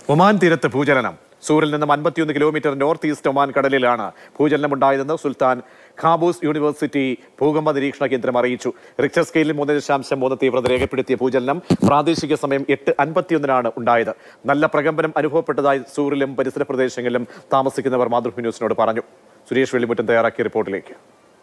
Oman തീരത്ത് ഭൂചലനം സൂറിൽ നിന്നും അൻപത്തിയൊന്ന് കിലോമീറ്റർ നോർത്ത് ഈസ്റ്റ് ഒമാൻ കടലിലാണ് ഭൂചലനം ഉണ്ടായതെന്ന് സുൽത്താൻ ഖാബൂസ് യൂണിവേഴ്സിറ്റി ഭൂകമ്പ നിരീക്ഷണ കേന്ദ്രം അറിയിച്ചു റിക്ടർ സ്കെയിലിൽ മൂന്ന് ദശാംശം മൂന്ന് തീവ്രത രേഖപ്പെടുത്തിയ ഭൂചലനം പ്രാദേശിക സമയം എട്ട് അൻപത്തിയൊന്നിനാണ് ഉണ്ടായത് നല്ല പ്രകമ്പനം അനുഭവപ്പെട്ടതായി സൂറിലും പരിസര പ്രദേശങ്ങളിലും താമസിക്കുന്നവർ മാതൃഭൂമി ന്യൂസിനോട് പറഞ്ഞു സുരേഷ് വെള്ളിമുറ്റം തയ്യാറാക്കിയ റിപ്പോർട്ടിലേക്ക്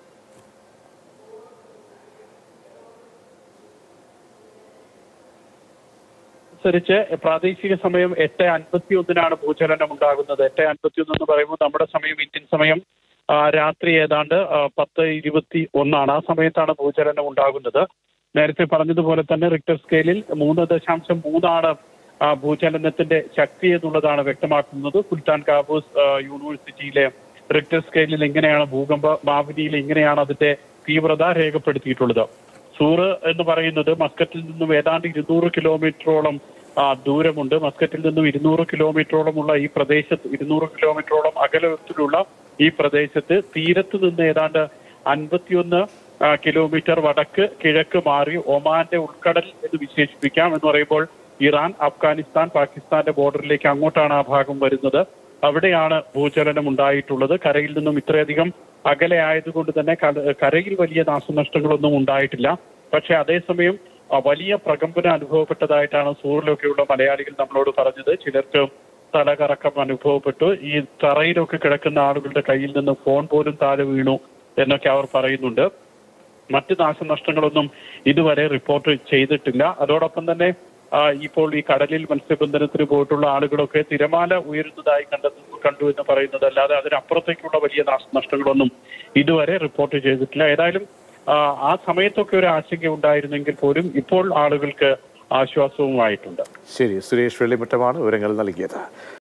അനുസരിച്ച് പ്രാദേശിക സമയം എട്ട് അൻപത്തി ഒന്നിനാണ് ഭൂചലനം ഉണ്ടാകുന്നത് എട്ട് അൻപത്തി ഒന്ന് എന്ന് പറയുമ്പോൾ നമ്മുടെ സമയം ഇന്ത്യൻ സമയം ആ, രാത്രി ഏതാണ്ട് ആ, പത്ത് ഇരുപത്തി ഒന്നാണ് ആ സമയത്താണ് ഭൂചലനം ഉണ്ടാകുന്നത് നേരത്തെ പറഞ്ഞതുപോലെ തന്നെ റിക്ടർ സ്കെയിലിൽ മൂന്ന് ദശാംശം മൂന്നാണ് ആ, ഭൂചലനത്തിന്റെ ശക്തി എന്നുള്ളതാണ് വ്യക്തമാക്കുന്നത് സുൽത്താൻ കാബൂസ് ആ, യൂണിവേഴ്സിറ്റിയിലെ റിക്ടർ സ്കെയിലിൽ എങ്ങനെയാണ് ഭൂകമ്പ മാവിനിയിൽ എങ്ങനെയാണ് അതിന്റെ തീവ്രത രേഖപ്പെടുത്തിയിട്ടുള്ളത് സൂറ് എന്ന് പറയുന്നത് മസ്കറ്റിൽ നിന്നും ഏതാണ്ട് ഇരുന്നൂറ് കിലോമീറ്ററോളം ആ, ദൂരമുണ്ട് മസ്കറ്റിൽ നിന്നും ഇരുന്നൂറ് കിലോമീറ്ററോളമുള്ള ഈ പ്രദേശത്ത് ഇരുന്നൂറ് കിലോമീറ്ററോളം അകലത്തിലുള്ള ഈ പ്രദേശത്ത് തീരത്ത് നിന്ന് ഏതാണ്ട് അൻപത്തിയൊന്ന് ആ, കിലോമീറ്റർ വടക്ക് കിഴക്ക് മാറി ഒമാന്റെ ഉൾക്കടൽ എന്ന് വിശേഷിപ്പിക്കാം എന്ന് പറയുമ്പോൾ ഇറാൻ അഫ്ഗാനിസ്ഥാൻ പാകിസ്ഥാന്റെ ബോർഡറിലേക്ക് അങ്ങോട്ടാണ് ആ ഭാഗം വരുന്നത് അവിടെയാണ് ഭൂചലനം ഉണ്ടായിട്ടുള്ളത് കരയിൽ നിന്നും ഇത്രയധികം അകലെ ആയതുകൊണ്ട് തന്നെ കര- കരയിൽ വലിയ നാശനഷ്ടങ്ങളൊന്നും ഉണ്ടായിട്ടില്ല പക്ഷെ അതേസമയം ആ, വലിയ പ്രകമ്പനം അനുഭവപ്പെട്ടതായിട്ടാണ് സൂറിലൊക്കെയുള്ള മലയാളികൾ നമ്മളോട് പറഞ്ഞത് ചിലർക്ക് തലകറക്കം അനുഭവപ്പെട്ടു ഈ തറയിലൊക്കെ കിടക്കുന്ന ആളുകളുടെ കയ്യിൽ നിന്ന് ഫോൺ പോലും താഴെ വീണു എന്നൊക്കെ അവർ പറയുന്നുണ്ട് മറ്റ് നാശനഷ്ടങ്ങളൊന്നും ഇതുവരെ റിപ്പോർട്ട് ചെയ്തിട്ടില്ല അതോടൊപ്പം തന്നെ ആ, ഇപ്പോൾ ഈ കടലിൽ മത്സ്യബന്ധനത്തിന് പോയിട്ടുള്ള ആളുകളൊക്കെ തിരമാല ഉയരുന്നതായി കണ്ടെന്നു കണ്ടു എന്ന് പറയുന്നത് അല്ലാതെ അതിനപ്പുറത്തേക്കുള്ള വലിയ നാശനഷ്ടങ്ങളൊന്നും ഇതുവരെ റിപ്പോർട്ട് ചെയ്തിട്ടില്ല ഏതായാലും ആ, ആ സമയത്തൊക്കെ ഒരു ആശങ്ക ഉണ്ടായിരുന്നെങ്കിൽ പോലും ഇപ്പോൾ ആളുകൾക്ക് ആശ്വാസവുമായിട്ടുണ്ട് ശരി സുരേഷ് വെള്ളിമുറ്റമാണ് വിവരങ്ങൾ നൽകിയത്